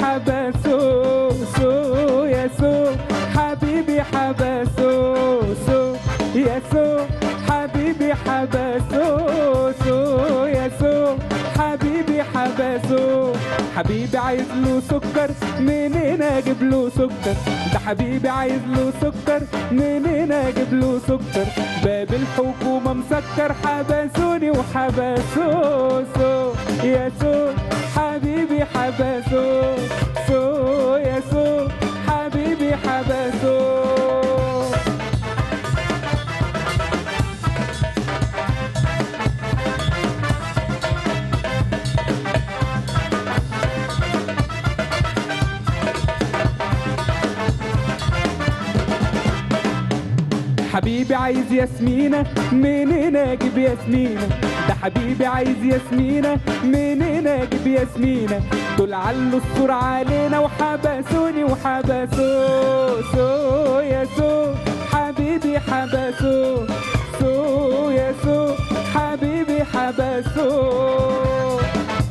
حبسه سو يا سو حبيبي حبسه سو يا سو حبيبي حبسه سو يا سو حبيبي حبسه حبيبي عايز له سكر منين اجيب له سكر ده حبيبي عايز له سكر منين اجيب له سكر باب الحكومة مسكر حبسوني وحبسوه سو يا سو حبيبي حبسوه سو يا سو حبيبي حبسوه حبيبي عايز ياسمينة منين اجيب ياسمينة ده حبيبي عايز ياسمينة منين اجيب ياسمينة دول علوا السور علينا وحبسوني وحبسوه سو يا سو حبيبي حبسوه سو يا سو حبيبي حبسوه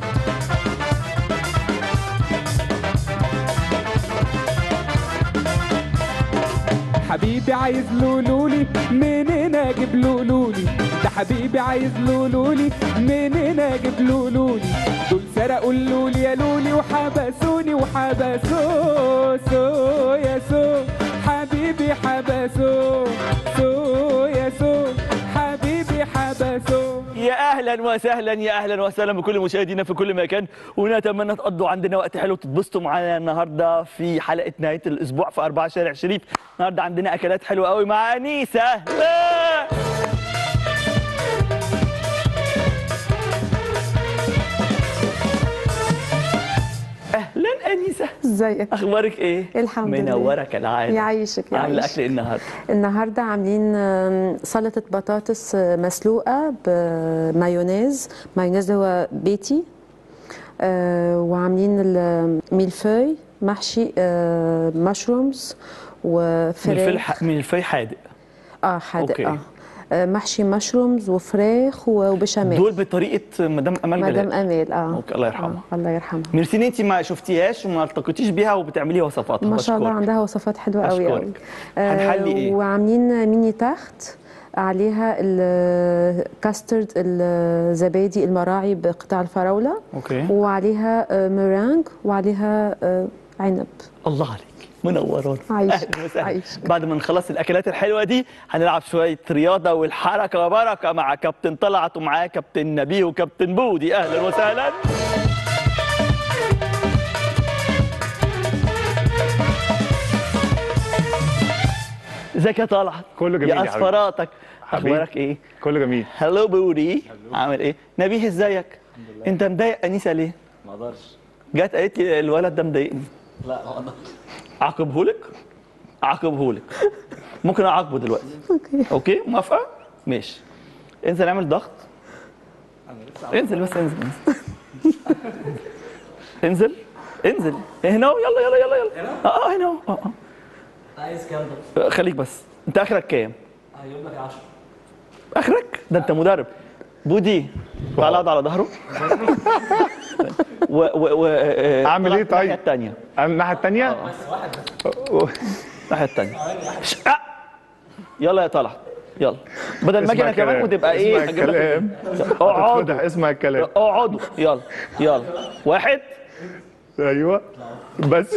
حبيبي عايز لولولي منين اجيب لولولي ده حبيبي عايز لولولي منين اجيب لولولي دول سرقوا اللولي يا لولي وحبسوني وحبسوه سو يا سو حبيبي حبسوه سو يا سو حبيبي حبسوه يا اهلا وسهلا يا اهلا وسهلا بكل مشاهدينا في كل مكان ونتمنى تقضوا عندنا وقت حلو تتبسطوا معانا النهارده في حلقه نهايه الاسبوع في 4 شارع شريف النهارده عندنا اكلات حلوه قوي مع انيسه لا! اهلا انيسه ازيك اخبارك ايه الحمد لله. منوره كالعاده يعيشك عامله يعيشك اكل ايه النهارده النهارده عاملين آم، سلطه بطاطس آه، مسلوقه بمايونيز مايونيز هو بيتي آه، وعاملين الميلفوي محشي آه، مشرومز من وفراخ الفي من الفي حادق اه حادق أوكي. اه آه، محشي مشرومز وفراخ وبشاميل دول بطريقه مدام امال مدام جلال امال اه أوكي، الله يرحمها. آه، الله يرحمها ميرسي ان انت ما شفتيهاش وما التقيتيش بيها وبتعملي وصفات ما شاء الله بشكرك. عندها وصفات حلوه قوي أشكرك. قوي هنحلي إيه؟ وعاملين ميني تحت عليها الكاسترد الزبادي المراعي بقطع الفراوله اوكي وعليها آه، ميرانج وعليها آه، عنب الله عليك منورانا عايشك، اهلا وسهلا عايشك. بعد ما نخلص الاكلات الحلوه دي هنلعب شويه رياضه والحركه بركه مع كابتن طلعت ومعاه كابتن نبيه وكابتن بودي اهلا وسهلا ازيك يا طلعت كله جميل يا يا حبيبي. اصفراتك حبيبي. اخبارك ايه كله جميل هلو بودي عامل ايه نبيه ازيك انت مضايق انيسه ليه ما اقدرش جت قالت لي الولد ده مضايقني لا ما اقدرش اعاقبهولك اعاقبهولك ممكن اعاقبه دلوقتي اوكي اوكي موافقه ماشي انزل اعمل ضغط انزل بس انزل انزل انزل هنا أهو، يلا يلا يلا يلا اه اه هنا أهو، اه عايز كام ده؟ اه خليك بس انت اخرك كام هجيب لك 10 اخرك ده انت مدرب بودي تعال اقعد على ظهره و و و اه، أعمل إيه طلع طيب؟ الناحيه الثانيه الناحيه الثانيه الناحيه الثانيه يلا يا طلعت يلا بدل ما اجي انا كمان وتبقى ايه اسمع أجيب لك- الكلام اقعدوا اتفضح اسمع الكلام اقعدوا يلا يلا واحد ايوه بس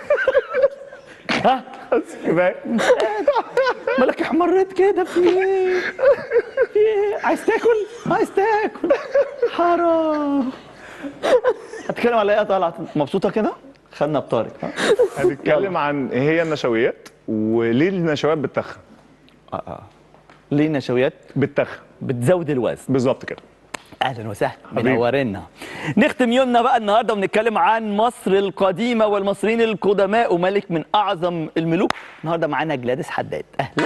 ها بس كفايه مالك احمرت كده في ايه في ايه عايز تاكل عايز تاكل حرام هتتكلم على ايه يا طلعت مبسوطه كده خدنا بطارق ها هنتكلم عن ايه هي النشويات وليه النشويات بتتخن ليه النشويات بتتخن بتزود الوزن بالظبط كده اهلا وسهلا حبيبي. منورنا نختم يومنا بقى النهارده ونتكلم عن مصر القديمه والمصريين القدماء وملك من اعظم الملوك النهارده معانا جلاديس حداد اهلا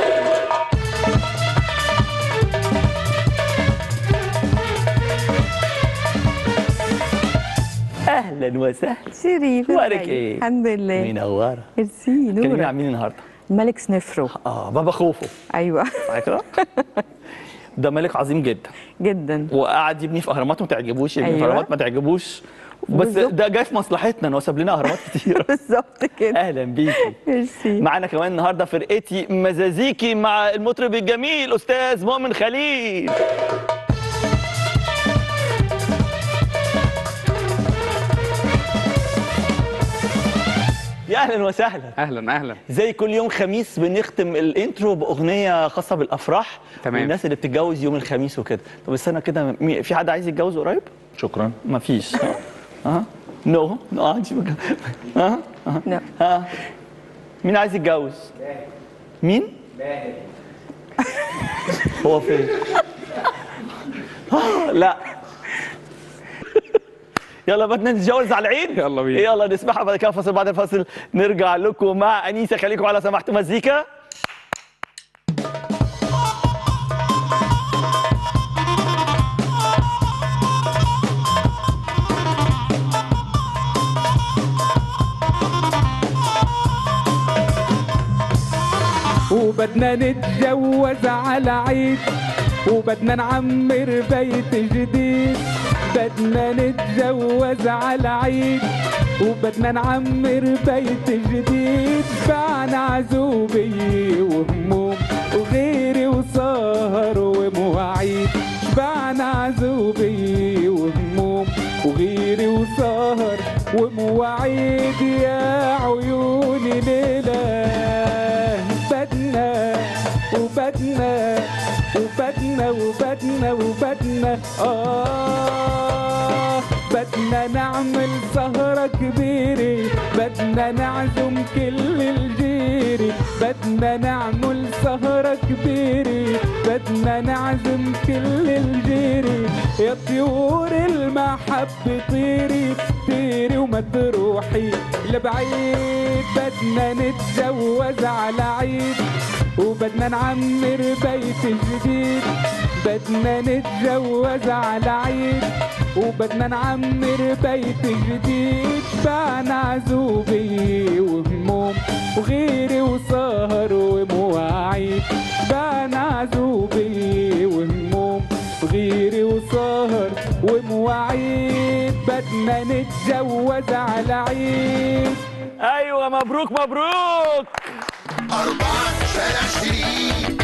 اهلا وسهلا شريف اخبارك ازيك؟ ايه الحمد لله منوره ميرسي كلميني نورك عن مين النهارده الملك سنفرو اه بابا خوفو ايوه صح كده ده ملك عظيم جدا جدا وقعد يبني في اهرامات ما تعجبوش يبني في أيوة. اهرامات ما تعجبوش بس بالظبط. ده جاي في مصلحتنا انه ساب لنا اهرامات كتير بالظبط كده اهلا بيكي ميرسي معانا كمان النهارده فرقتي مزازيكي مع المطرب الجميل استاذ مؤمن خليل يا اهلا وسهلا اهلا اهلا زي كل يوم خميس بنختم الانترو باغنيه خاصه بالافراح تمام. والناس اللي بتتجوز يوم الخميس وكده طب استنى كده مي- في حد عايز يتجوز قريب شكرا مفيش ها نو نو عندي مكان ها لا. ها مين عايز يتجوز مين هو فين آه، لا يلا بدنا نتجوز على العيد يلا بينا. يلا نسمعها بعد كده فاصل بعد الفاصل نرجع لكم مع انيسه خليكم على سماحه مزيكا وبدنا نتجوز على عيد وبدنا نعمر بيت جديد بدنا نتجوز على عيد وبدنا نعمر بيت جديد بعنا عزوبية وهموم وغيري وسهر ومواعيد بعنا عزوبية وهموم وغيري وسهر ومواعيد يا عيوني ليلة بدنا وبدنا وبدنا وبدنا وبدنا آه بدنا نعمل سهرة كبيرة بدنا نعزم كل الجيري بدنا نعمل سهرة كبيرة بدنا نعزم كل الجيري يا طيور المحبة طيري طيري وما تروحي لبعيد بدنا نتجوز على عيد وبدنا نعمر بيت جديد بدنا نتجوز على عيد وبدنا نعمر بيت جديد بعنا عزوبية وهموم وغيري وسهر ومواعيد بعنا عزوبية وهموم وغيري وسهر ومواعيد بدنا نتجوز على عيد ايوه مبروك مبروك أربعة شارع شريك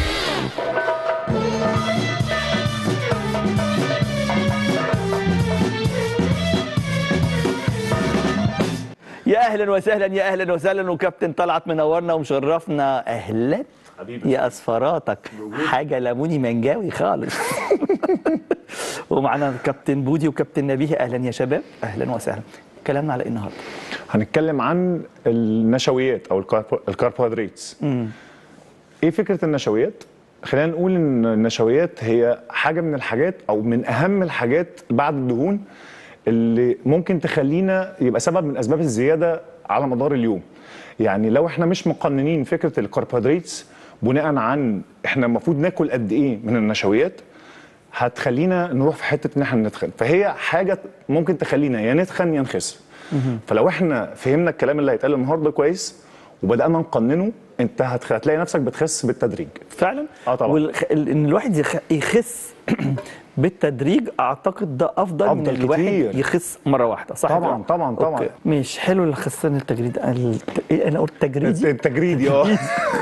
يا اهلا وسهلا يا اهلا وسهلا وكابتن طلعت منورنا ومشرفنا اهلا حبيبي. يا اصفراتك حاجه ليموني منجاوي خالص ومعنا كابتن بودي وكابتن نبيه اهلا يا شباب اهلا وسهلا كلامنا على ايه النهارده هنتكلم عن النشويات او الكاربو- الكربوهيدراتس ايه فكره النشويات خلينا نقول ان النشويات هي حاجه من الحاجات او من اهم الحاجات بعد الدهون اللي ممكن تخلينا يبقى سبب من اسباب الزياده على مدار اليوم يعني لو احنا مش مقننين فكره الكربوهيدراتس بناء عن احنا المفروض ناكل قد ايه من النشويات هتخلينا نروح في حته ان احنا نتخن فهي حاجه ممكن تخلينا يا نتخن يا نخس فلو احنا فهمنا الكلام اللي هيتقال النهارده كويس وبدانا نقننه انت هتخ- هتلاقي نفسك بتخس بالتدريج فعلا آه طبعاً. والخ... ال- ان الواحد يخ... يخس بالتدريج اعتقد ده افضل, من أفضل الواحد كتير. يخس مره واحده صح طبعاً، كده؟ طبعاً، طبعاً. أوكي. مش حلو الخسان التجريد الت... إيه انا قلت تجريدي التجريدي اه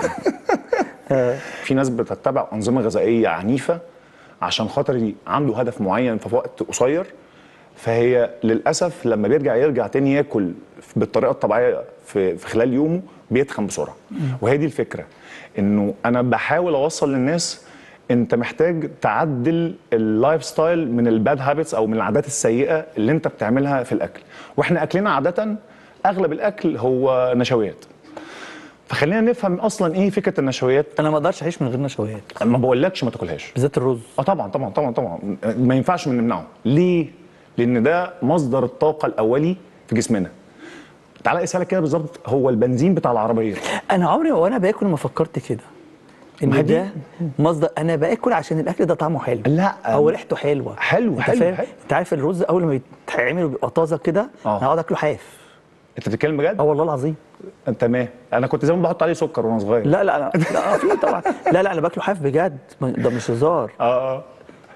في ناس بتتبع انظمه غذائيه عنيفه عشان خاطر ي- عنده هدف معين في وقت قصير فهي للاسف لما بيرجع يرجع تاني ياكل بالطريقه الطبيعيه في في خلال يومه بيتخن بسرعه وهي دي الفكره انه انا بحاول اوصل للناس انت محتاج تعدل اللايف ستايل من الباد هابتس او من العادات السيئه اللي انت بتعملها في الاكل واحنا اكلنا عاده اغلب الاكل هو نشويات فخلينا نفهم اصلا ايه فكره النشويات انا ما اقدرش اعيش من غير نشويات ما بقولكش ما تاكلهاش بالذات الرز اه طبعا طبعا طبعا طبعا ما ينفعش نمنعه ليه لان ده مصدر الطاقه الاولي في جسمنا تعالى اسالك كده بالظبط هو البنزين بتاع العربيه انا عمري وانا باكل ما فكرت كده ما هي ان دي- ده مصدر انا باكل عشان الاكل ده طعمه حلو لا. او ريحته حلوه حلو، انت حلو، فاهم؟ حلو. انت عارف الرز اول ما يتعمل وبيبقى طازه كده آه. انا اقعد اكله حاف انت بتتكلم بجد اه والله العظيم تمام انا كنت زمان بحط عليه سكر وانا صغير لا لا لا لا آه، في طبعا لا لا انا باكله حاف بجد ما- ده مش هزار اه اه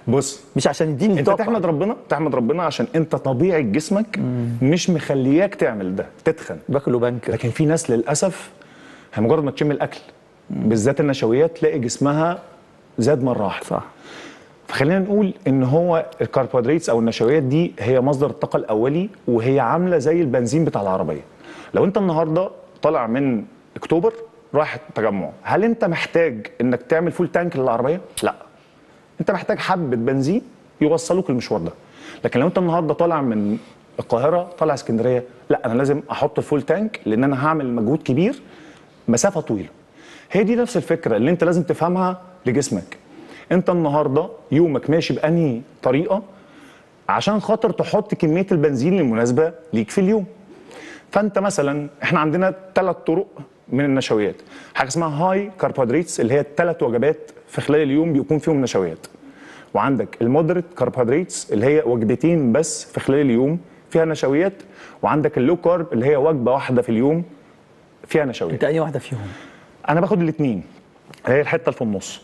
بص مش عشان يديني انت طاقة. تحمد ربنا تحمد ربنا عشان انت طبيعه جسمك مش مخلياك تعمل ده تتخن باكل وبنكر لكن في ناس للاسف هي مجرد ما تشم الاكل بالذات النشويات تلاقي جسمها زاد مره واحده صح فخلينا نقول ان هو الكربوهيدرات او النشويات دي هي مصدر الطاقه الاولي وهي عامله زي البنزين بتاع العربيه لو انت النهارده طالع من اكتوبر رايح التجمع هل انت محتاج انك تعمل فول تانك للعربيه لا انت محتاج حبه بنزين يوصلوك المشوار ده لكن لو انت النهارده طالع من القاهره طالع اسكندريه لا انا لازم احط الفول تانك لان انا هعمل مجهود كبير مسافه طويله هي دي نفس الفكره اللي انت لازم تفهمها لجسمك انت النهارده يومك ماشي بانهي طريقه عشان خاطر تحط كميه البنزين المناسبه ليك في اليوم فانت مثلا احنا عندنا ثلاث طرق من النشويات حاجه اسمها هاي كربوهيدراتس اللي هي الثلاث وجبات في خلال اليوم بيكون فيهم نشويات وعندك المودريت كربوهيدراتس اللي هي وجبتين بس في خلال اليوم فيها نشويات وعندك اللو كارب اللي هي وجبه واحده في اليوم فيها نشويات انت اي واحده فيهم انا باخد الاثنين هي الحته اللي في النص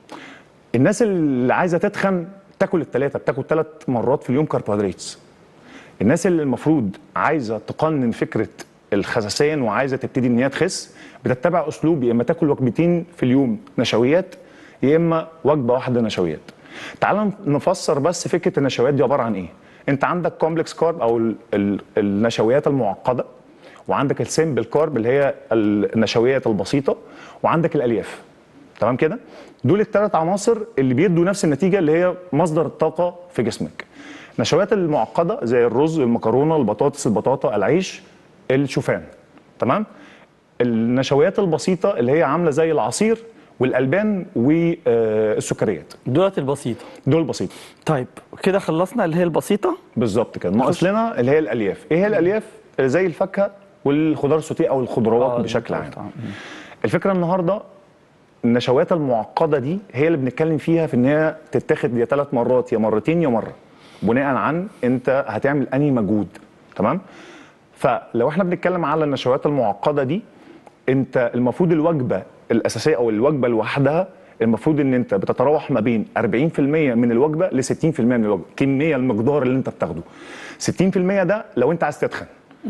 الناس اللي عايزه تتخن تاكل الثلاثه بتاكل ثلاث مرات في اليوم كربوهيدرات الناس اللي المفروض عايزه تقنن فكره الخسسان وعايزه تبتدي ان هي تخس بتتبع اسلوب يا اما تاكل وجبتين في اليوم نشويات يا اما وجبه واحده نشويات تعال نفسر بس فكره النشويات دي عباره عن ايه انت عندك كومبلكس كارب او ال ال النشويات المعقده وعندك السيمبل كارب اللي هي النشويات البسيطه وعندك الالياف تمام كده دول الثلاث عناصر اللي بيدوا نفس النتيجه اللي هي مصدر الطاقه في جسمك النشويات المعقده زي الرز المكرونه البطاطس البطاطا العيش الشوفان تمام النشويات البسيطه اللي هي عامله زي العصير والالبان والسكريات دولت البسيطه دول بسيطه طيب كده خلصنا اللي هي البسيطه بالظبط كده ناقص لنا اللي هي الالياف ايه هي الالياف زي الفاكهه والخضار السوتيه او الخضروات آه، بشكل عام آه. الفكره النهارده النشويات المعقده دي هي اللي بنتكلم فيها في ان هي تتاخد يا ثلاث مرات يا مرتين يا مره بناء عن انت هتعمل انهي مجهود تمام فلو احنا بنتكلم على النشويات المعقده دي انت المفروض الوجبه الاساسيه او الوجبه لوحدها المفروض ان انت بتتراوح ما بين 40% من الوجبه ل 60% من الوجبه كميه المقدار اللي انت بتاخده 60% ده لو انت عايز تتخن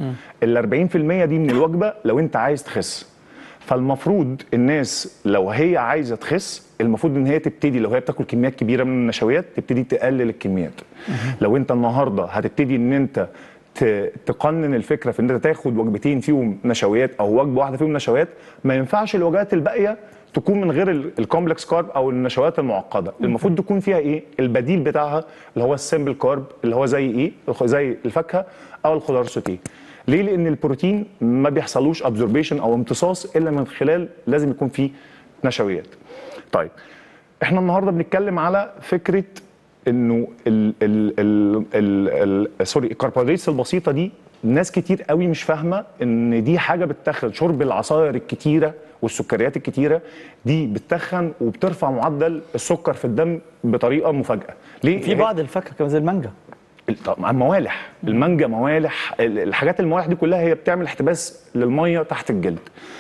ال 40% دي من الوجبه لو انت عايز تخس فالمفروض الناس لو هي عايزه تخس المفروض ان هي تبتدي لو هي بتاكل كميات كبيره من النشويات تبتدي تقلل الكميات لو انت النهارده هتبتدي ان انت ت- تقنن الفكره في ان انت تاخد وجبتين فيهم نشويات او وجبه واحده فيهم نشويات ما ينفعش الوجبات الباقيه تكون من غير ال- الكومبلكس كارب او النشويات المعقده المفروض تكون فيها ايه البديل بتاعها اللي هو السيمبل كارب اللي هو زي ايه زي الفاكهه او الخضار السوتيه ليه لان البروتين ما بيحصلوش ابزوربيشن او امتصاص الا من خلال لازم يكون فيه نشويات طيب احنا النهارده بنتكلم على فكره انه ال ال ال ال ال سوري الكربوهيدرات البسيطه دي ناس كتير قوي مش فاهمه ان دي حاجه بتتخن شرب العصاير الكتيره والسكريات الكتيره دي بتتخن وبترفع معدل السكر في الدم بطريقه مفاجاه ليه في بعض الفاكهه كمان زي المانجا طبعا موالح المانجا موالح ال- الحاجات الموالح دي كلها هي بتعمل احتباس للميه تحت الجلد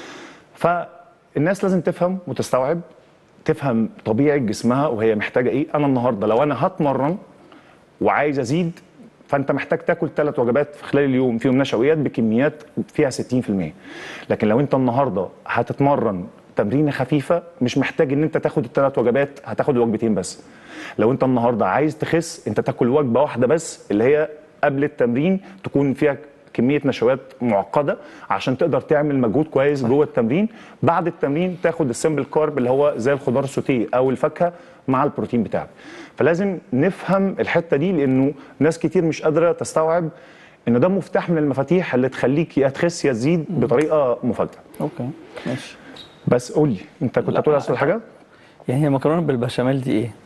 فالناس لازم تفهم وتستوعب تفهم طبيعه جسمها وهي محتاجه ايه انا النهارده لو انا هتمرن وعايز ازيد فانت محتاج تاكل ثلاث وجبات في خلال اليوم فيهم نشويات بكميات فيها 60% لكن لو انت النهارده هتتمرن تمرينه خفيفه مش محتاج ان انت تاخد الثلاث وجبات هتاخد وجبتين بس لو انت النهارده عايز تخس انت تاكل وجبه واحده بس اللي هي قبل التمرين تكون فيها كميه نشويات معقده عشان تقدر تعمل مجهود كويس جوه التمرين بعد التمرين تاخد السمبل كارب اللي هو زي الخضار السوتيه او الفاكهه مع البروتين بتاعك فلازم نفهم الحته دي لانه ناس كتير مش قادره تستوعب ان ده مفتاح من المفاتيح اللي تخليك يا تخس يا تزيد بطريقه مفاجاه اوكي ماشي بس قول لي انت كنت لا، هتقول عايز تقول حاجه يعني هي المكرونه بالبشاميل دي ايه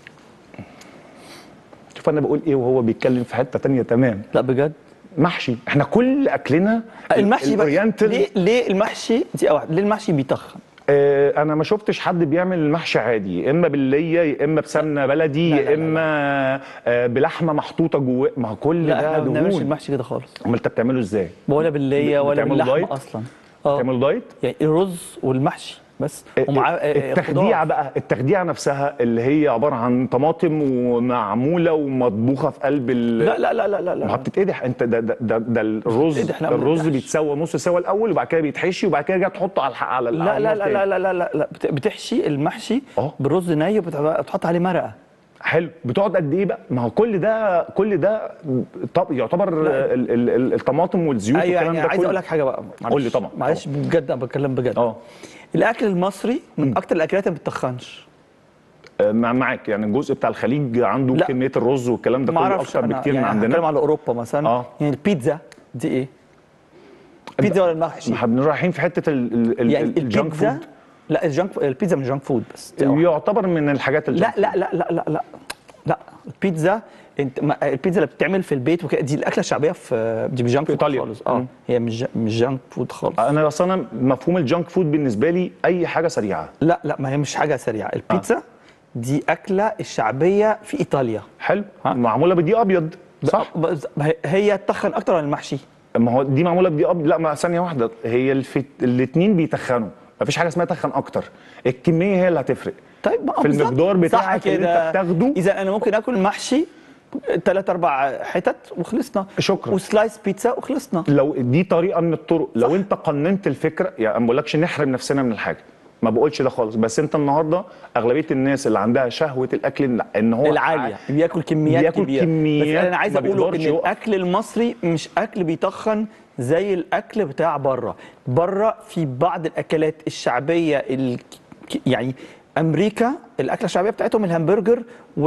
شوف انا بقول ايه وهو بيتكلم في حته تانية تمام لا بجد محشي احنا كل اكلنا المحشي بقى الأورينتال ليه ليه المحشي دي واحد ليه المحشي بيتخن آه، انا ما شفتش حد بيعمل المحشي عادي يا اما بالليه يا اما بسمنه بلدي لا، لا، لا، يا اما آه، بلحمه محطوطه جواه ما هو كل لا ده احنا ما بنعملش دهون المحشي كده خالص امال انت بتعمله ازاي؟ ولا بالليه ولا بتعملوا باللحمه دايت؟ اصلا اه بتعمل دايت؟ يعني الرز والمحشي بس ومعاه آه، آه، التخديعه خضار. بقى التخديعه نفسها اللي هي عباره عن طماطم ومعموله ومطبوخه في قلب ال لا لا لا لا لا, ما لا. بتتقدح انت ده ده ده, ده الرز بتتقدح، لا، ما الرز بتتقدحش. بيتسوى نص سوا الاول وبعد كده بيتحشي وبعد كده ترجع تحطه على الح- على ال- لا على لا النار لا تاني. لا لا لا لا بت- بتحشي المحشي اه. بالرز ني وبتحط عليه مرقه حلو بتقعد قد ايه بقى ما هو كل ده كل ده طب يعتبر ال ال ال الطماطم والزيوت ايوه والكلام يعني ده عايز كله اقول لك حاجه بقى قول لي معلش. طبعا، معلش بجد انا بتكلم بجد اه الاكل المصري من اكتر الاكلات اللي ما بتتخنش آه، مع- معاك يعني الجزء بتاع الخليج عنده لا. كميه الرز والكلام ده ما كله اعرفش اكتر أنا بكتير يعني من عندنا هتكلم على اوروبا مثلا اه. يعني البيتزا دي ايه؟ البيتزا ولا المحشي؟ ما احنا رايحين في حته ال- ال- ال- يعني الجانك البيتزا فود لا الجانك البيتزا من جانك فود بس دي واحدة. يعتبر من الحاجات لا الجانك لا لا لا لا لا لا البيتزا انت ما البيتزا اللي بتتعمل في البيت وكده دي الاكله الشعبيه في دي مش جانك فود إيطاليا. خالص اه مم. هي مش جا- مش جانك فود خالص انا اصلا أنا مفهوم الجانك فود بالنسبه لي اي حاجه سريعه لا لا ما هي مش حاجه سريعه البيتزا دي اكله الشعبيه في ايطاليا حلو ها؟ معموله بدقيق ابيض صح ب- ب- هي تخن اكتر من المحشي ما هو دي معموله بدقيق ابيض لا ما ثانيه واحده هي الفت... الاثنين بيتخنوا مفيش حاجه اسمها تخن اكتر الكميه هي اللي هتفرق طيب ما في بالظبط. المقدار صح بتاعك اللي كده. انت بتاخده اذا انا ممكن اكل محشي ثلاث اربع حتت وخلصنا شكرا. وسلايس بيتزا وخلصنا لو دي طريقه من الطرق لو انت قننت الفكره يعني ما بقولكش نحرم نفسنا من الحاجه ما بقولش ده خالص بس انت النهارده اغلبيه الناس اللي عندها شهوه الاكل ان هو العاليه بياكل كميات بياكل كبيره كميات بس انا عايز ما اقوله ان بيقدرش يقف. الاكل المصري مش اكل بيتخن زي الاكل بتاع بره بره في بعض الاكلات الشعبيه ال... يعني امريكا الاكله الشعبيه بتاعتهم الهمبرجر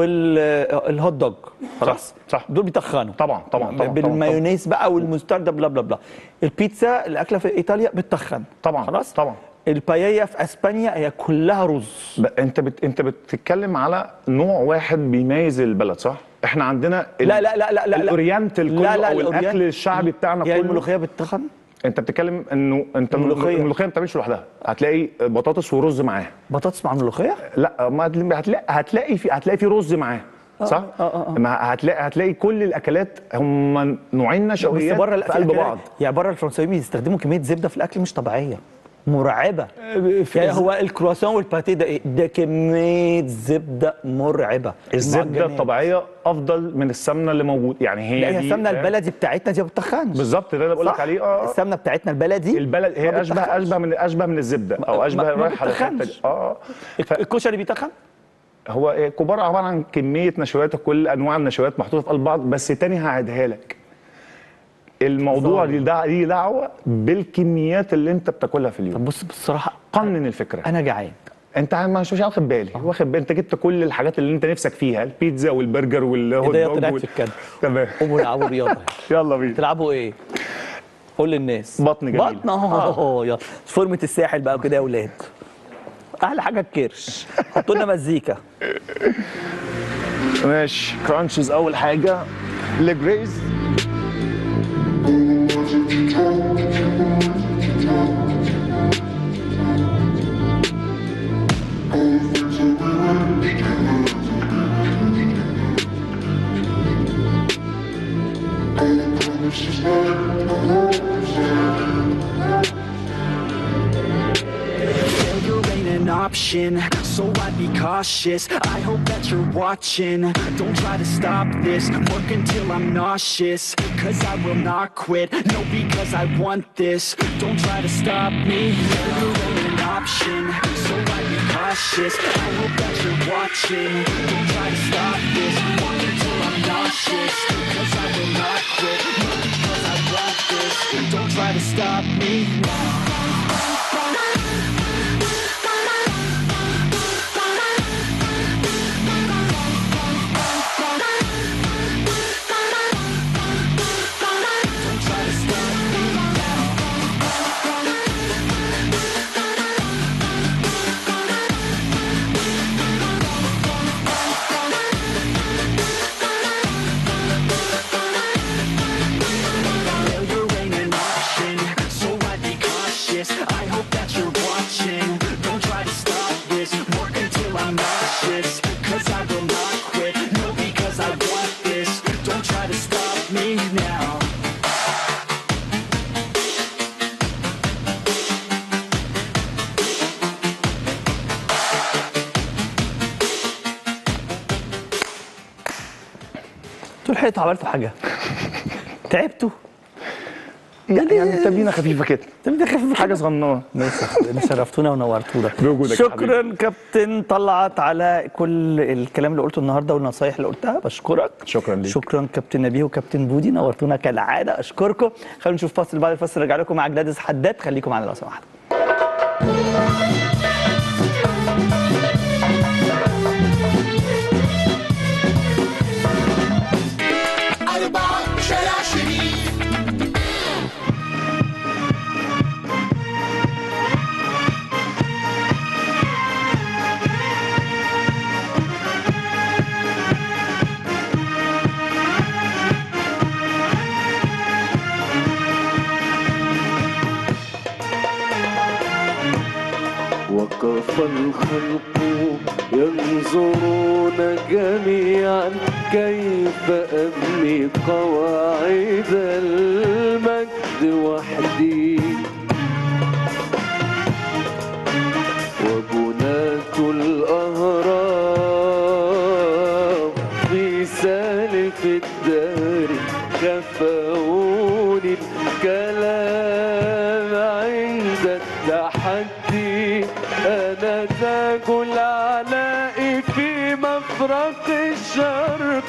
والهوت دوج خلاص صح. دول بيتخنوا طبعا طبعا طبعا بالمايونيز بقى والمستردة بلا بلا بلا البيتزا الاكله في ايطاليا بتتخن طبعا خلاص طبعا البايية في اسبانيا هي كلها رز ب- انت بت... انت بتتكلم على نوع واحد بيميز البلد صح احنا عندنا ال... لا لا لا لا لا الاورينتال كله لا لا او الأورينت- الاكل الشعبي بتاعنا هي كله الملوخيه بتتخن انت بتتكلم انه انت الملوخية. الملوخيه ما بتعملش لوحدها هتلاقي بطاطس ورز معاها بطاطس مع ملوخيه لا ما هتل- هتلاقي هتلاقي في هتلاقي في رز معاه صح؟ آه، آه، آه. ما هتلاقي هتلاقي كل الاكلات هم نوعين بس نشويات بره لا في في قلب أكلات- بعض يعني بره الفرنساويين بيستخدموا كميه زبده في الاكل مش طبيعيه مرعبه يعني هو الكرواسون والباتيه ده ايه؟ ده كميه زبده مرعبه الزبده المعجنات. الطبيعيه افضل من السمنه اللي موجود يعني هي لا هي دي- السمنه فاهم؟ البلدي بتاعتنا دي ما بتتخنش بالظبط ده اللي بقول لك صح؟ عليه اه السمنه بتاعتنا البلدي البلد ما هي اشبه بتتخنش. اشبه من اشبه من الزبده او ما- اشبه ما رايحه للحته دي بتتخنش. اه ف- الكشري بيتخن هو إيه، كبار عباره عن كميه نشويات كل انواع النشويات محطوطه في قلب بعض بس تاني هعيدها لك الموضوع ظالم. ليه دع- ليه دعوه بالكميات اللي انت بتاكلها في اليوم طب بص بصراحه قنن الفكره انا جعان انت مش مش واخد بالي واخد بالي انت جبت كل الحاجات اللي انت نفسك فيها البيتزا والبرجر والهوت ايديا دوج طلعت وال- في الكلب تمام قوموا العبوا رياضه يلا بينا تلعبوا ايه؟ قول للناس بطن جميل. بطن اهو يلا فورمه الساحل بقى وكده يا اولاد احلى حاجه الكرش حطوا لنا مزيكا ماشي كرانشز اول حاجه ليج ريز Failure ain't an option, so I'd be cautious. I hope that you're watching. Don't try to stop this, work until I'm nauseous. Cause I will not quit, no, because I want this. Don't try to stop me, failure ain't an option, so I'd be cautious. I hope that you're watching. Don't try to stop this, work until I'm nauseous. Cause I will not quit, no, because I want this. Don't try to stop me. Don't try to stop me. Failure ain't an option, so I'd be cautious. لحقتوا عملتوا حاجه تعبتوا يعني يعني تمرينه خفيفه كده طب ده خفيف حاجه صغننه ماشي شرفتونا ونورتونا بوجودك يا شكرا كابتن طلعت على كل الكلام اللي قلته النهارده والنصايح اللي قلتها بشكرك شكرا ليك. شكرا كابتن نبيه وكابتن بودي نورتونا كالعاده اشكركم خلينا نشوف فاصل بعد الفاصل نرجع لكم مع جلاديس حداد خليكم معانا لو سمحتوا أربعة شارع شريف وقف الخلق ينظرون جميعا كيف أبني قواعد المجد وحدي وبناة الأهرام في سالف الدار كفوني الكلام عند التحدي أنا تاج العلاء في مفرق الشرق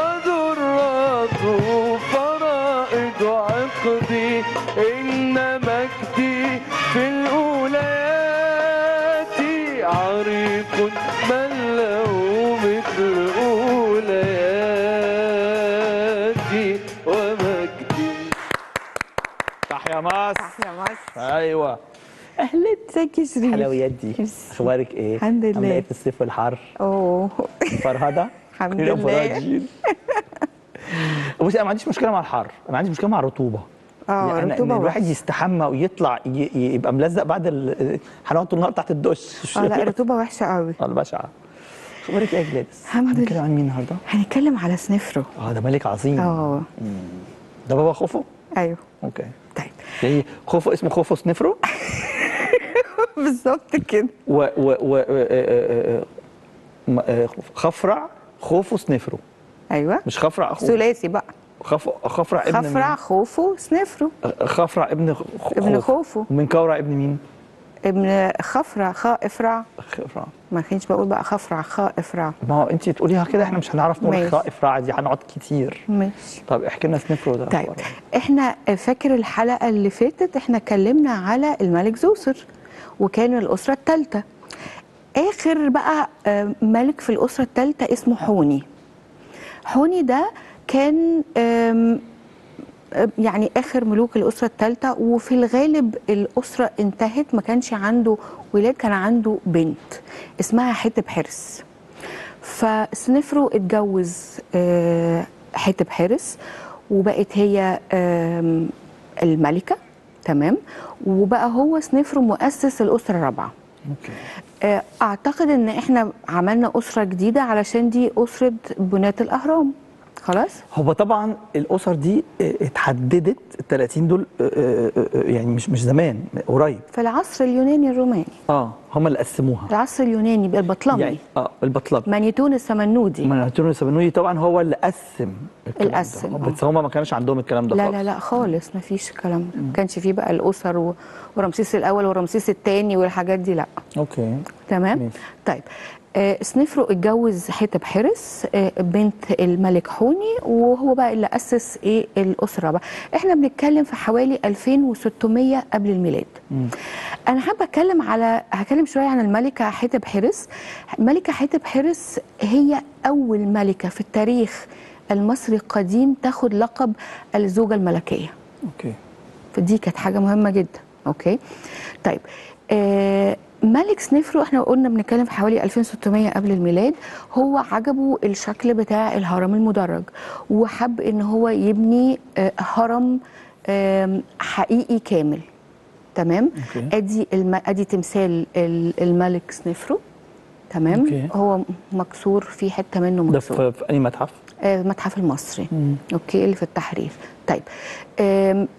وذراته فرائض عقدي إن مجدي في الأوليات عريق من له مثل أولياتي ومجدي تحيا مصر يا مصر ايوه اهلا ازيك يا شريف الحلويات دي ميرسي. اخبارك ايه الحمد لله. عامله ايه في الصيف والحر اوه فرهده الحمد كلنا لله. فرهدين. بصي انا ما عنديش مشكله مع الحر انا عندي مشكله مع الرطوبه اه يعني أنا رطوبه ان الواحد وحشة. يستحمى ويطلع ي- ي- يبقى ملزق بعد ال- هنقعد طول النهار تحت الدش اه لا الرطوبه وحشه قوي اه البشعه اخبارك ايه يا جلاديس؟ الحمد هنتكلم لله. عن مين النهارده؟ هنتكلم على سنفرو اه ده ملك عظيم اه ده بابا خوفو؟ ايوه اوكي طيب يعني خوفو اسمه خوفو سنفرو بالظبط كده و و و آه، آه، آه، م- آه، خفرع خوفو سنفرو ايوه مش خفرع اخوه ثلاثي بقى خف... خفرع ابن خفرع مين؟ خوفو سنفرو خفرع ابن خ... ابن خوفو. ومن كورع ابن مين؟ ابن خفرع خاء افرع خفرع ما كانش بقول بقى خفرع خاء افرع ما هو انت تقوليها كده احنا مش هنعرف نقول ماشي. خاء افراع دي هنقعد كتير ماشي طب احكي لنا سنفرو ده طيب أخباره. احنا فاكر الحلقه اللي فاتت احنا اتكلمنا على الملك زوسر وكان الاسره الثالثه اخر بقى آه، ملك في الاسره الثالثه اسمه حوني حوني ده كان آم، آه، يعني اخر ملوك الاسره الثالثه وفي الغالب الاسره انتهت ما كانش عنده ولاد كان عنده بنت اسمها حتب حرس فسنفرو اتجوز آه، حتب حرس وبقت هي آم، الملكه تمام وبقى هو سنفرو مؤسس الاسره الرابعه اوكي آه، اعتقد ان احنا عملنا اسره جديده علشان دي اسره بناة الاهرام خلاص هو طبعا الاسر دي اه، اتحددت ال 30 دول اه، اه، اه، يعني مش مش زمان قريب في العصر اليوناني الروماني اه هم اللي قسموها العصر اليوناني بقى البطلمي يعني اه البطلب مانيتون السمنودي مناتون السبنودي طبعا هو اللي قسم الكلام ده. القسم، آه، آه. بس هم ما كانش عندهم الكلام ده لا خالص لا لا خالص ما فيش الكلام ده ما كانش فيه بقى الاسر و- ورمسيس الاول ورمسيس الثاني والحاجات دي لا اوكي تمام ماشي. طيب آه سنفرو اتجوز حتب حرس آه بنت الملك حوني وهو بقى اللي اسس ايه الاسره بقى احنا بنتكلم في حوالي 2600 قبل الميلاد انا حابه اتكلم على هتكلم شويه عن الملكه حتب حرس الملكه حتب حرس هي اول ملكه في التاريخ المصري القديم تاخد لقب الزوجه الملكيه اوكي فدي كانت حاجه مهمه جدا اوكي طيب آه ملك سنفرو احنا قلنا بنتكلم في حوالي 2600 قبل الميلاد هو عجبه الشكل بتاع الهرم المدرج وحب ان هو يبني آه هرم آم، حقيقي كامل تمام أوكي. ادي الم... ادي تمثال ال- الملك سنفرو تمام أوكي. هو مكسور في حته منه ده مكسور في, في اي متحف؟ آه، المتحف المصري اوكي اللي في التحرير طيب آم،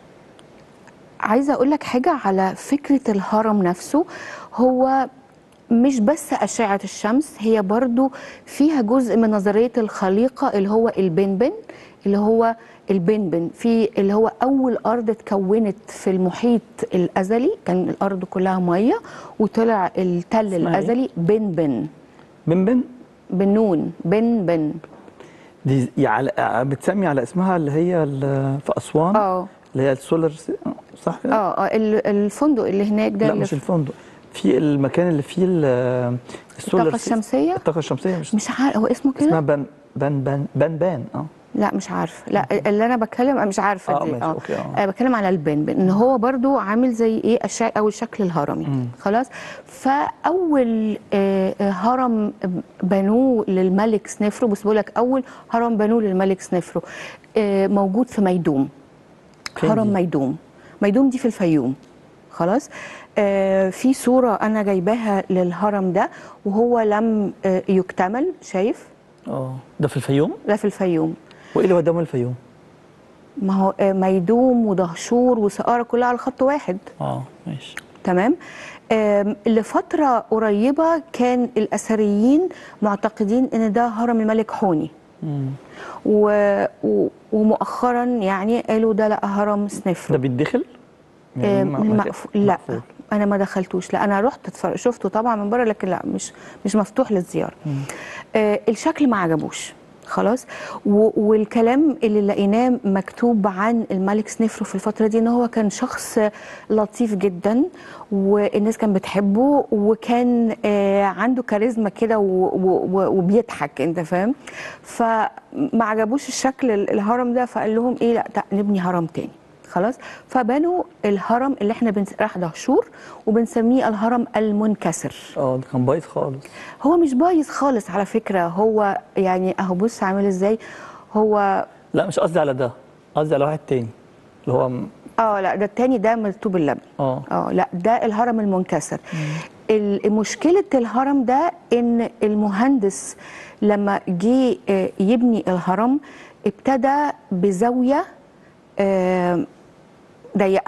عايزه اقول لك حاجه على فكره الهرم نفسه هو مش بس أشعة الشمس هي برضو فيها جزء من نظرية الخليقة اللي هو البنبن اللي هو البنبن في اللي هو أول أرض اتكونت في المحيط الأزلي كان الأرض كلها مية وطلع التل اسمها إيه؟ الأزلي بنبن بنبن بنون بنبن دي على بتسمي على اسمها اللي هي ال- في اسوان اه اللي هي السولار سي- صح كده؟ اه اه ال- الفندق اللي هناك ده لا اللي مش في- الفندق في المكان اللي فيه ال- السولار الطاقة سي- الشمسية؟ الطاقه الشمسيه مش, مش عارف هو اسمه اسمها كده بن بن بن بن بان اه لا مش عارفه لا اللي انا بتكلم أنا مش عارفه آه، دي ماشي، أوكي، آه. انا بتكلم على البنبن ان هو برضو عامل زي ايه الشا... او الشكل الهرمي خلاص فاول آه، آه، هرم بنوه للملك سنفرو بس بقول لك اول هرم بنوه للملك سنفرو آه، موجود في ميدوم فين هرم دي؟ ميدوم ميدوم دي في الفيوم خلاص آه في صورة أنا جايباها للهرم ده وهو لم آه يكتمل شايف اه ده في الفيوم ده في الفيوم وايه اللي وداهم الفيوم؟ ما هو آه، ميدوم ودهشور وسقارة كلها على خط واحد اه ماشي تمام آم، لفترة قريبة كان الأثريين معتقدين إن ده هرم الملك حوني و... و... ومؤخرا يعني قالوا ده لا هرم ده سنفرو بيتدخل؟ آم، يعني ما- ما- مقفول لا مقفول. انا ما دخلتوش لا انا رحت اتفرج شفته طبعا من بره لكن لا مش مش مفتوح للزياره آه الشكل ما عجبوش خلاص و- والكلام اللي لقيناه مكتوب عن الملك سنفرو في الفتره دي ان هو كان شخص لطيف جدا والناس كانت بتحبه وكان آه عنده كاريزما كده و- و- و- وبيضحك انت فاهم فما عجبوش الشكل ال- الهرم ده فقال لهم ايه لا تع- نبني هرم تاني خلاص فبنوا الهرم اللي احنا بنس... راح دهشور وبنسميه الهرم المنكسر اه ده كان بايظ خالص هو مش بايظ خالص على فكره هو يعني اهو بص عامل ازاي هو لا مش قصدي على ده قصدي على واحد تاني اللي هو م- اه لا ده التاني ده من طوب اللبن اه اه لا ده الهرم المنكسر ال- مشكله الهرم ده ان المهندس لما جه آه، يبني الهرم ابتدى بزاويه آه، ضيقه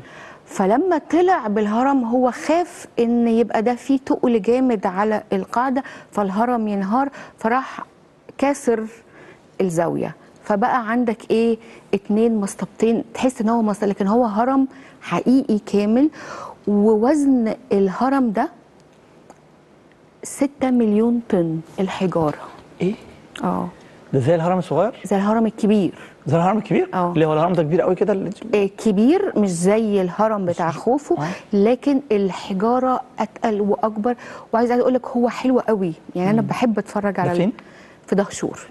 فلما طلع بالهرم هو خاف ان يبقى ده فيه تقل جامد على القاعده فالهرم ينهار فراح كاسر الزاويه فبقى عندك ايه اتنين مسطبتين تحس ان هو مسطب لكن هو هرم حقيقي كامل ووزن الهرم ده 6 مليون طن الحجاره ايه اه ده زي الهرم الصغير زي الهرم الكبير زي الهرم الكبير اه. ليه هو الهرم ده كبير قوي كده اللي- آه، كبير مش زي الهرم بتاع خوفو آه. لكن الحجاره اتقل واكبر وعايز اقول لك هو حلو قوي يعني انا بحب اتفرج ده على فين؟ في دهشور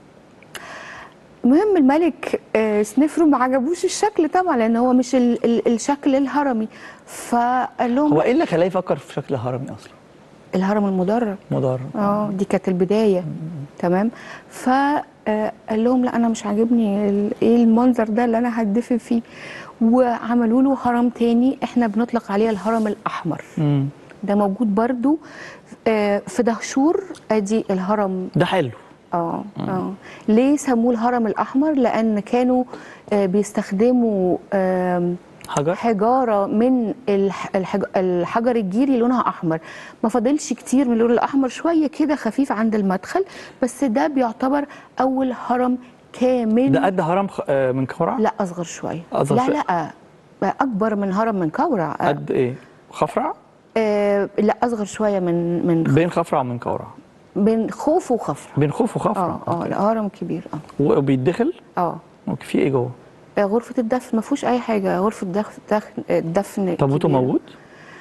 المهم الملك آه، سنفرو ما عجبوش الشكل طبعا لان هو مش ال ال الشكل الهرمي فقال لهم هو ايه اللي خلاه يفكر في شكل هرمي اصلا؟ الهرم المدرج مدرج اه دي كانت البدايه تمام فقال لهم لا انا مش عاجبني ال- ايه المنظر ده اللي انا هدفن فيه وعملوا له هرم تاني احنا بنطلق عليه الهرم الاحمر مم. ده موجود برضو آه، في دهشور ادي الهرم ده حلو اه اه ليه سموه الهرم الاحمر لان كانوا آه، بيستخدموا آم، حجر حجاره من الح- الحج- الحجر الجيري لونها احمر ما فاضلش كتير من اللون الاحمر شويه كده خفيف عند المدخل بس ده بيعتبر اول هرم كامل ده قد هرم خ... آه، من كورع لا اصغر شويه أصغر لا شوية. لا بقى اكبر من هرم من كورع آه، قد ايه؟ خفرع؟ آه لا اصغر شويه من من بين خفرع ومن كورع بين خوف وخفرع بين خوف وخفرع اه اه أوكي. لا هرم كبير اه وبيتدخل اه اوكي في ايه جوه؟ آه، غرفة الدفن ما فيهوش أي حاجة غرفة دفن دفن الدفن تابوته كبيرة. موجود؟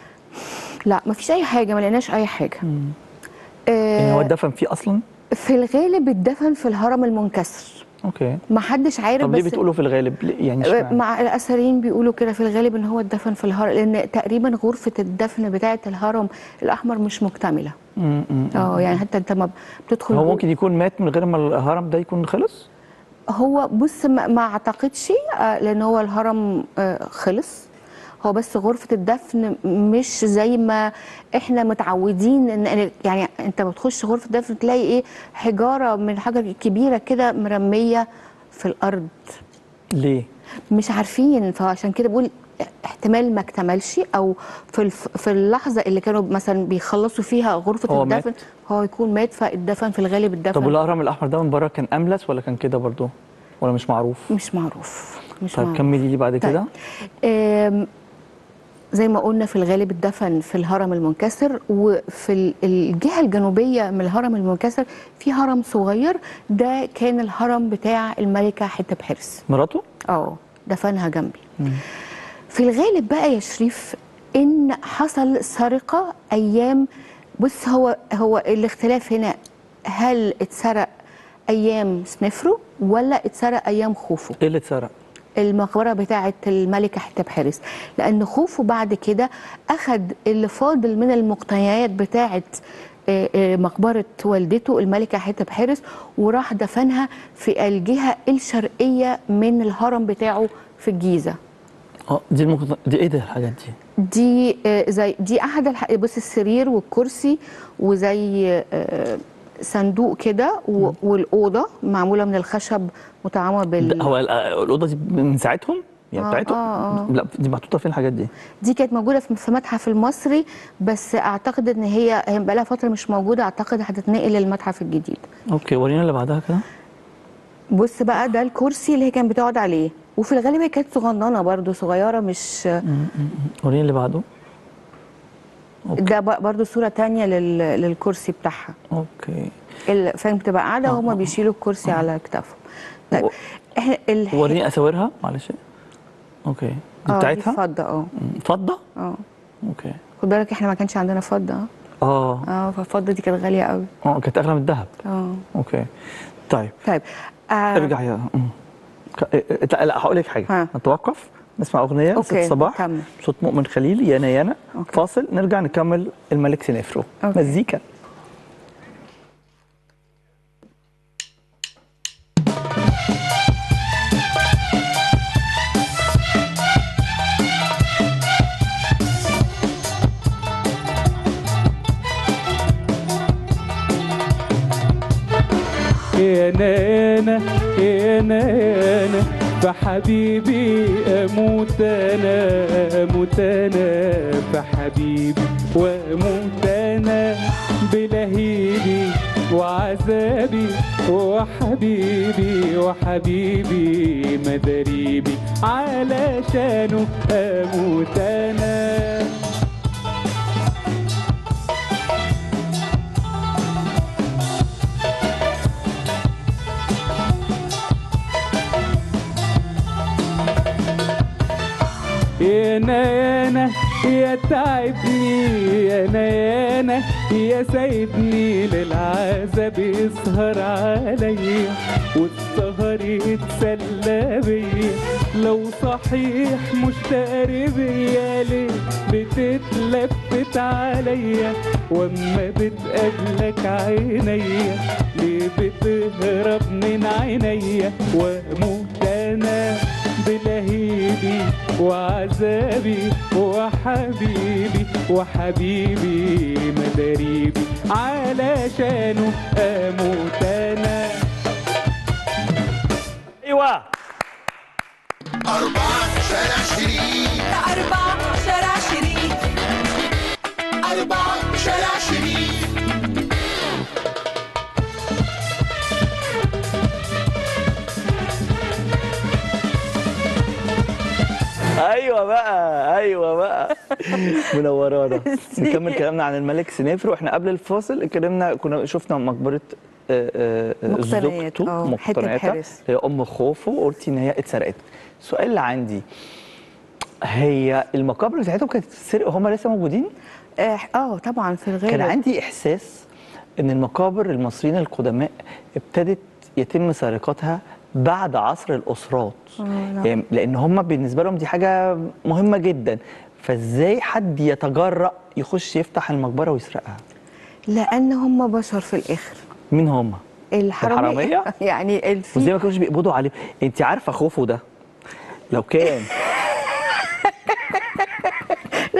لا ما فيش أي حاجة ما لقيناش أي حاجة آه يعني هو اتدفن فيه اصلا؟ في الغالب اتدفن في الهرم المنكسر اوكي ما حدش عارف طب ليه بس بتقولوا في الغالب؟ ليه؟ يعني اشمعنى؟ مع الأثريين بيقولوا كده في الغالب إن هو اتدفن في الهرم لأن تقريبا غرفة الدفن بتاعة الهرم الأحمر مش مكتملة مم، مم. اه يعني حتى أنت ما بتدخل هو جوه- ممكن يكون مات من غير ما الهرم ده يكون خلص؟ هو بص ما, ما اعتقدش آه، لان هو الهرم آه، خلص هو بس غرفة الدفن مش زي ما احنا متعودين ان يعني انت بتخش غرفة الدفن تلاقي ايه حجارة من حجر كبيرة كده مرمية في الارض ليه؟ مش عارفين فعشان كده بقول احتمال ما اكتملش او في الف... في اللحظه اللي كانوا مثلا بيخلصوا فيها غرفه هو الدفن مات؟ هو يكون مات فالدفن في الغالب الدفن طب والاهرام الاحمر ده من بره كان املس ولا كان كده برضه ولا مش معروف مش معروف مش طيب معروف. كملي لي بعد طيب. كده آم، زي ما قلنا في الغالب الدفن في الهرم المنكسر وفي ال- الجهة الجنوبية من الهرم المنكسر في هرم صغير ده كان الهرم بتاع الملكة حتشبسوت مراته اه دفنها جنبي في الغالب بقى يا شريف ان حصل سرقة ايام بص هو هو الاختلاف هنا هل اتسرق ايام سنفرو ولا اتسرق ايام خوفو ايه اللي اتسرق المقبره بتاعه الملكه حتشبسوت لان خوفو بعد كده اخذ اللي فاضل من المقتنيات بتاعه آه، آه، مقبره والدته الملكه حتشبسوت وراح دفنها في الجهه الشرقيه من الهرم بتاعه في الجيزه اه دي المقط... دي ايه ده الحاجات دي دي آه، زي دي احد الح... بص السرير والكرسي وزي آه، صندوق كده و- والاوضه معموله من الخشب متعامه بال ده هو ال- الاوضه دي من ساعتهم يعني آه، بتاعتهم آه، آه. لا دي محطوطه فين الحاجات دي دي كانت موجوده في في متحف المصري بس اعتقد ان هي هي بقى لها فتره مش موجوده اعتقد هتتنقل للمتحف الجديد اوكي ورينا اللي بعدها كده بص بقى ده الكرسي اللي هي كانت بتقعد عليه وفي الغالب هي كانت صغننه برضو صغيره مش ورينا اللي بعده أوكي. ده بق- برضو صوره تانية لل... للكرسي بتاعها اوكي ال- فاهم بتبقى قاعده آه، وهما آه، بيشيلوا الكرسي على كتافهم طيب و- احنا ال... وريني اساورها معلش اوكي دي اه بتاعتها دي فضه اه مم. فضه اه اوكي خد بالك احنا ما كانش عندنا فضه اه اه اه فالفضه دي كانت غاليه قوي اه كانت اغلى من الذهب اه اوكي طيب طيب آه ارجع يا مم. ك- إيه- لا لا هقول لك حاجه ها. نتوقف نسمع اغنيه أوكي، ست صباح كمل. صوت مؤمن خليل يانا يانا أوكي. فاصل نرجع نكمل الملك سنفرو أوكي. مزيكا يا نانا يا نانا فحبيبي اموت انا اموت انا فحبيبي واموت انا بلهيبي وعذابي وحبيبي وحبيبي مداريبي علشانه اموت انا يا نانا يا تعبني يا نانا يا سايبني للعذاب يسهر عليا والسهر يتسلى بيا لو صحيح مشتاق بيا ليه بتتلفت عليا واما بتقابلك عينيا ليه بتهرب من عينيا واموت انا بلهيبي وعذابي وحبيبي وحبيبي مداريبي علشانه اموت انا ايوه أربعة شارع شريف أربعة شارع شريف أربعة شارع شريف ايوه بقى ايوه بقى منورانا نكمل كلامنا عن الملك سنافر واحنا قبل الفاصل اتكلمنا كنا شفنا مقبره آه، آه، آه، مقتنيات، زوجته آه، مقتنياتها حتشبسوت. هي ام خوفو قلتي ان هي اتسرقت السؤال اللي عندي هي المقابر بتاعتهم كانت بتتسرق وهم لسه موجودين؟ اه آه، طبعا في الغالب كان عندي احساس ان المقابر المصريين القدماء ابتدت يتم سرقتها بعد عصر الاسرات لا. يعني لان هم بالنسبه لهم دي حاجه مهمه جدا فازاي حد يتجرأ يخش يفتح المقبره ويسرقها لان هم بشر في الاخر مين هم الحراميه الحرامية؟ يعني الفي وازاي ما كانوش بيقبضوا عليه انت عارفه خوفه ده لو كان لا هم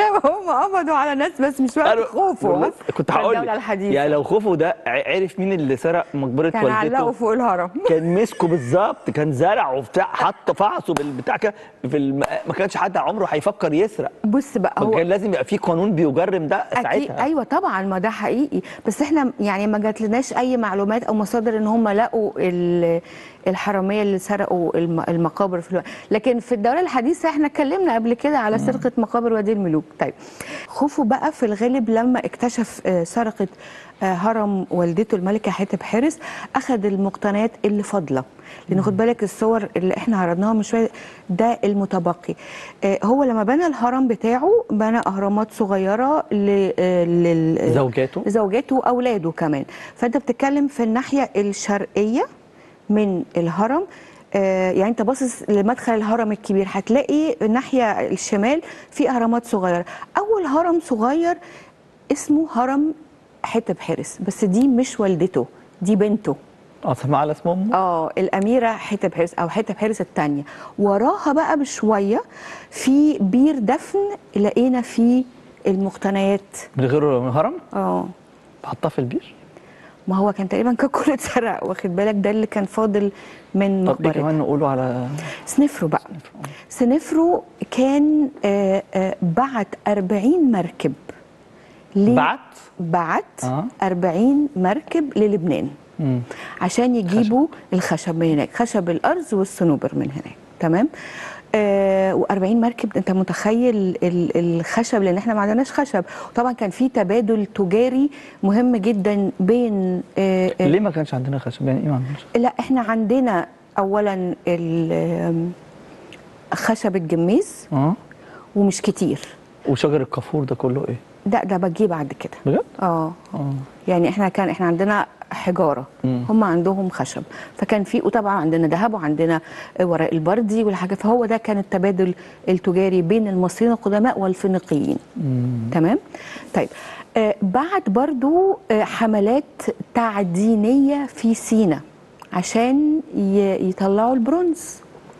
هم قبضوا على ناس بس مش وقت قالوا- خوفه كنت في هقول الدولة لك الحديثة يعني لو خوفو ده ع- عرف مين اللي سرق مقبره كان علقوا والدته فوق الهرم كان مسكه بالظبط كان زرع وبتاع حط فعصه بالبتاع كده في الم... ما كانش حد عمره هيفكر يسرق بص بقى هو كان لازم يبقى في قانون بيجرم ده اكيد ساعتها ايوه طبعا ما ده حقيقي بس احنا يعني ما جاتلناش اي معلومات او مصادر ان هم لقوا ال- الحراميه اللي سرقوا الم- المقابر في الوقت لكن في الدوله الحديثه احنا اتكلمنا قبل كده على سرقه مقابر وادي الملوك طيب خوفو بقى في الغالب لما اكتشف آه، سرقه آه، هرم والدته الملكه حتب حرس اخذ المقتنيات اللي فاضله لان خد بالك الصور اللي احنا عرضناها من شويه ده المتبقي آه، هو لما بنى الهرم بتاعه بنى اهرامات صغيره ل- آه، لل زوجاته زوجاته واولاده كمان فانت بتتكلم في الناحيه الشرقيه من الهرم آه، يعني انت باصص لمدخل الهرم الكبير هتلاقي الناحيه الشمال في اهرامات صغيره اول هرم صغير اسمه هرم حتب حرس بس دي مش والدته دي بنته اه سمع على اسم امه اه الاميره حتب حرس او حتب حرس الثانيه وراها بقى بشويه في بير دفن لقينا فيه المقتنيات من غير هرم اه حطها في البير ما هو كان تقريبا كان كله اتسرق واخد بالك ده اللي كان فاضل من طب ايه مقبرته كمان نقوله على سنفرو بقى سنفرو كان آه، آه، بعت 40 مركب ليه؟ بعت بعت آه. 40 مركب للبنان مم. عشان يجيبوا الخشب من هناك خشب الارز والصنوبر من هناك تمام آه و40 مركب انت متخيل ال- الخشب لان احنا ما عندناش خشب وطبعا كان في تبادل تجاري مهم جدا بين آه آه، ليه ما كانش عندنا خشب يعني ايه ما عندناش لا احنا عندنا اولا ال- آم، خشب الجميز اه ومش كتير وشجر الكافور ده كله ايه ده ده بجيه بعد كده بجد اه اه يعني احنا كان احنا عندنا حجاره مم. هم عندهم خشب فكان في وطبعا عندنا ذهب وعندنا ورق البردي والحاجه فهو ده كان التبادل التجاري بين المصريين القدماء والفينيقيين تمام طيب آه بعد برضو آه حملات تعدينيه في سينا عشان ي- يطلعوا البرونز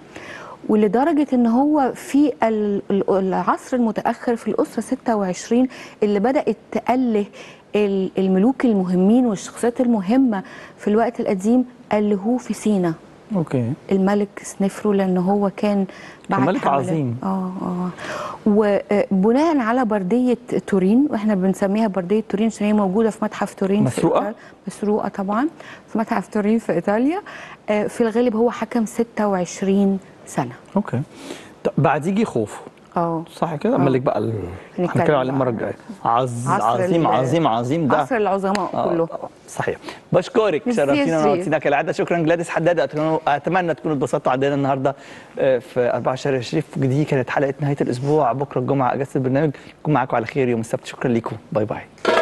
ولدرجة ان هو في ال- ال- العصر المتأخر في الأسرة 26 اللي بدأت تأله ال- الملوك المهمين والشخصيات المهمة في الوقت القديم ألهوه في سينا اوكي الملك سنفرو لأن هو كان بعد ملك حملة- عظيم. اه اه وبناء على بردية تورين واحنا بنسميها بردية تورين عشان هي موجودة في متحف تورين مسروقة؟ في إيطاليا مسروقة طبعا في متحف تورين في إيطاليا آه، في الغالب هو حكم 26 سنة اوكي طب بعد يجي خوف اه صح كده اما لك بقى ال- هنتكلم هنتكلم عليه بقى. المره الجايه عز عصر عظيم ال- عظيم عظيم ده عصر العظماء آه، كله آه، صحيح بشكرك ميرسي يا شرفتينا شريف. ونورتينا كالعاده شكرا جلاديس حداد أتمنى- اتمنى تكونوا اتبسطتوا عندنا النهارده آه، في 4 شهر الشريف دي كانت حلقه نهايه الاسبوع بكره الجمعه اجازه البرنامج نكون معاكم على خير يوم السبت شكرا لكم باي باي